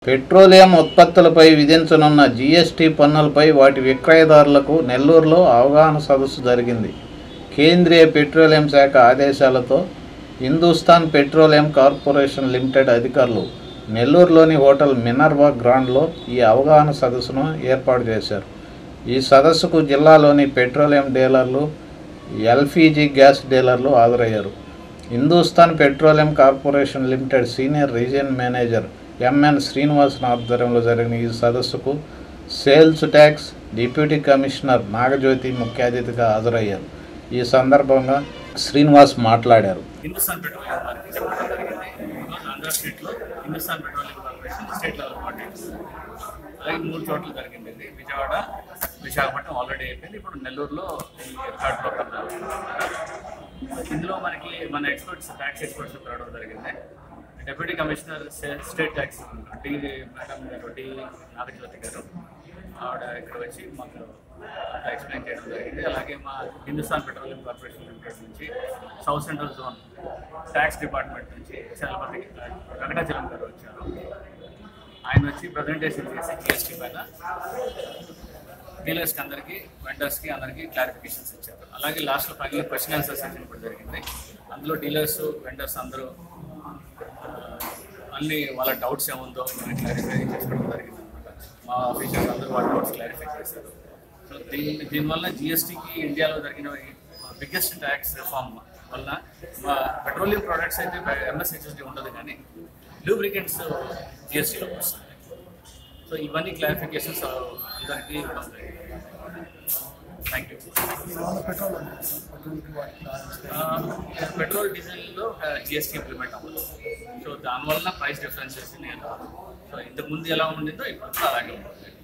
petroleum ఉత్పత్తులపై విధించనున్న GST పన్నులపై వాటి విక్రయదారులకు నెల్లూరులో అవగాహన సదస్సు జరిగింది కేంద్రీయ పెట్రోలియం శాఖ ఆదేశాలతో హిందుస్థాన్ పెట్రోలియం కార్పొరేషన్ లిమిటెడ్ అధికారులు నెల్లూరులోని హోటల్ మినర్వా గ్రాండ్లో ఈ అవగాహన సదస్సును ఏర్పాటు చేశారు ఈ సదస్సుకు జిల్లాలోని పెట్రోలియం డీలర్లు ఎల్పిజి గ్యాస్ డీలర్లు హాజరయ్యారు Hindustan petroleum corporation limited senior region manager M N Srinivasan ఆధ్వర్యంలో జరిగిన ఈ సదస్సుకు sales tax deputy commissioner Nagajyothi ముఖ్య అతిథిగా హాజరయ్యారు ఈ సందర్భంగా శ్రీనివాస్ మాట్లాడారు హిందుస్థాన్ పెట్రోలియం వారికి చెప్పడం జరిగింది ఈరోజు ఆంధ్ర స్టేట్లో Hindustan petroleum corporation state level parties అలాగే మూడు చోట్ల జరిగింది ఇది విజయవాడ విశాఖపట్నం ఆల్రెడీ అయిపోయింది ఇప్పుడు నెల్లూరులో ఈ థర్డ్ ప్రోగ్రామ్ ఇందులో మనకి మన ఎక్స్పర్ట్స్ ట్యాక్స్ ఎక్స్పర్ట్స్ పిలవడం జరిగింది deputy commissioner state tax D madam గారు డి నాగజ్యోతి గారు ఆవిడ ఇక్కడ వచ్చి మాకు ఎక్స్ప్లెయిన్ చేయడం జరిగింది అలాగే మా హిందుస్థాన్ పెట్రోలియం కార్పొరేషన్ లిమిటెడ్ నుంచి south central zone tax department నుంచి చలపతి వెంకటాచలం గారు వచ్చారు ఆయన వచ్చి ప్రజెంటేషన్ చేసి జిఎస్టీ పైన డీలర్స్కి అందరికీ వెండర్స్కి అందరికీ క్లారిఫికేషన్స్ ఇచ్చారు అలాగే లాస్ట్లో ఫైనల్ క్వశ్చన్ ఆన్సర్ సెషన్ కూడా జరిగింది అందులో డీలర్స్ వెండర్స్ అందరూ ఆ, అన్ని వాళ్ళ డౌట్స్ ఏముందో క్లారిఫై చేసుకోవడం జరిగింది అనమాట మా ఆఫీసర్స్ అందరూ వాళ్ళ డౌట్స్ క్లారిఫై చేశారు సో దీని దీనివల్ల జిఎస్టీకి ఇండియాలో జరిగిన బిగ్గెస్ట్ ట్యాక్స్ రిఫార్మ్ వల్ల మా పెట్రోలియం ప్రోడక్ట్స్ అయితే ఎంఎస్హెచ్ఎస్డి ఉండదు కానీ లూబ్రికెంట్స్ జిఎస్టీలో వస్తుంది సో ఇవన్నీ క్లారిఫికేషన్స్ అందరికీ ఇవ్వడం జరిగింది థ్యాంక్ యూ పెట్రోల్ డీజిల్లో జిఎస్టీ ఇంప్లిమెంట్ అవ్వదు సో దానివల్ల ప్రైస్ డిఫరెన్సెస్ నేను సో ఇంతకు ముందు ఎలా ఉండిందో ఇప్పుడు కూడా అలాగే ఉంటుంది